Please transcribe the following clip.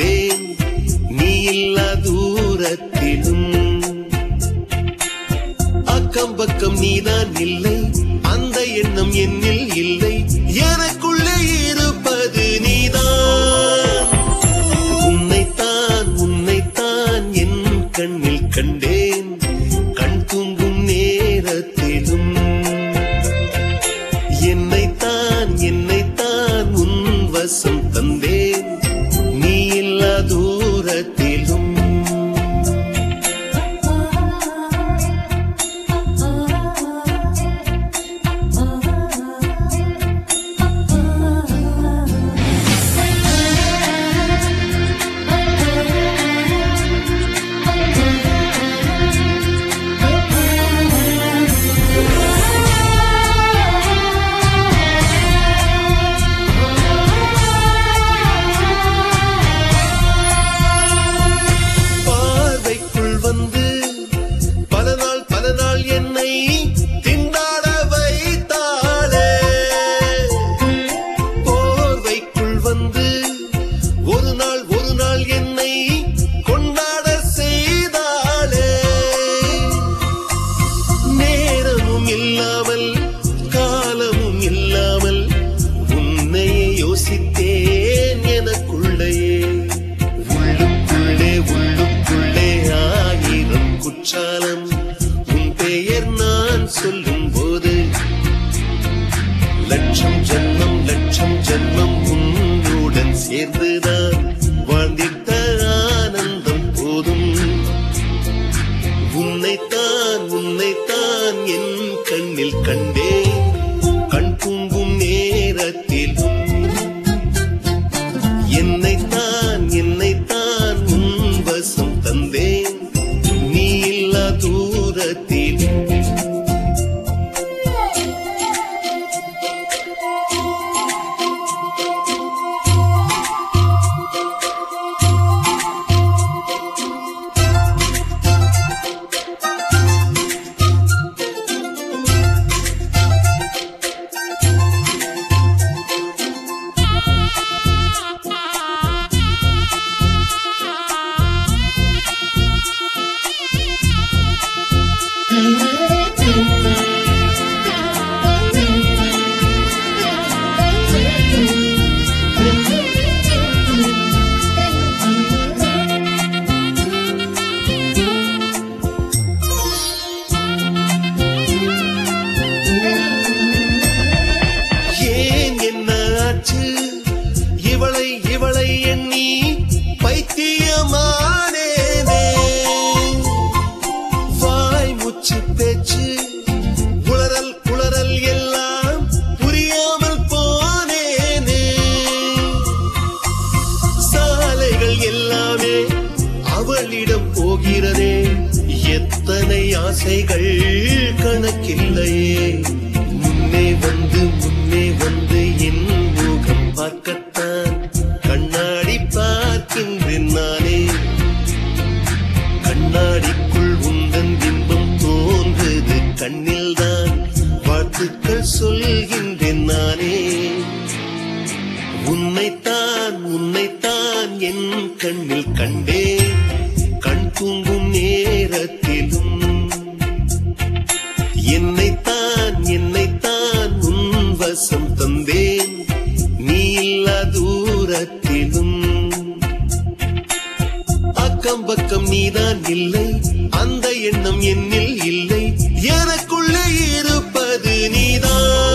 தந்தேன் நீ இல்லா தூரத்திலும் அக்கம் பக்கம் நீதான் இல்லை அந்த எண்ணம் என்னில் இல்லை எனக்குள்ளே இருப்பது நீதான் உன்னைத்தான் உன்னைத்தான் என் கண்ணில் கண்டேன் கண் தூங்கும் நேரத்திலும் என்னைத்தான் என்னைத்தான் உன் வசம் தந்தேன் நீ இல்லா தூரத்திலும் பார்வைக்குள் வந்து பல நாள் பல நாள் என்னை திண்டாட வைத்தாளே போர்வைக்குள் வந்து ஒரு நாள் ஒரு நாள் என்னை கொண்டாட செய்தாளே நேரமும் இல்லாமல் காலமும் இல்லாமல் உன்னையே யோசித்தேன் எனக்குள்ளேயே உள்ளுக்குள்ளே உள்ளுக்குள்ளே ஆயிரம் குற்றாலம் உன் பெயர் நான் சொல்லும் போது லட்சம் ஜன்மம் லட்சம் ஜன்மம் உன்னுடன் சேர்ந்துதான் வாழ்ந்திட்ட ஆனந்தம் போதும் உன்னைத்தான் உன்னைத்தான் என் கண்ணில் கண்டேன் கண் தூங்கும் நேரத்திலும் என்னைத்தான் என்னைத்தான் உன் வசம் தந்தேன் நீ இல்லா தூரத்திலும் ஏன் என்ன ஆச்சு இவளை இவளை எண்ணி பைத்தியமானேனே வாய் முச்சு பேச்சு குளறல் குளறல் எல்லாம் புரியாமல் போனேனே சாலைகள் எல்லாமே அவளிடம் போகிறதே எத்தனை ஆசைகள் கணக்கில்லையே முன்னே வந்து முன்னே வந்து என் முகம் பார்க்கத்தான் கண்ணாடி பார்க்கின்றேன் நானே கண்ணாடிக்குள் உந்தன் பிம்பம் தோன்றுது கண்ணில்தான் வாழ்த்துக்கள் சொல்கின்றேன் நானே உன்னைத்தான் உன்னைத்தான் என் கண்ணில் கண்டேன் கண் தூங்கும் நேரத்திலும் என்னைத்தான் என்னைத்தான் உன் வசம் தந்தேன் நீ இல்லா தூரத்திலும் அக்கம் பக்கம் நீதான் இல்லை அந்த எண்ணம் என்னில் இல்லை எனக்குள்ளே இருப்பது நீதான்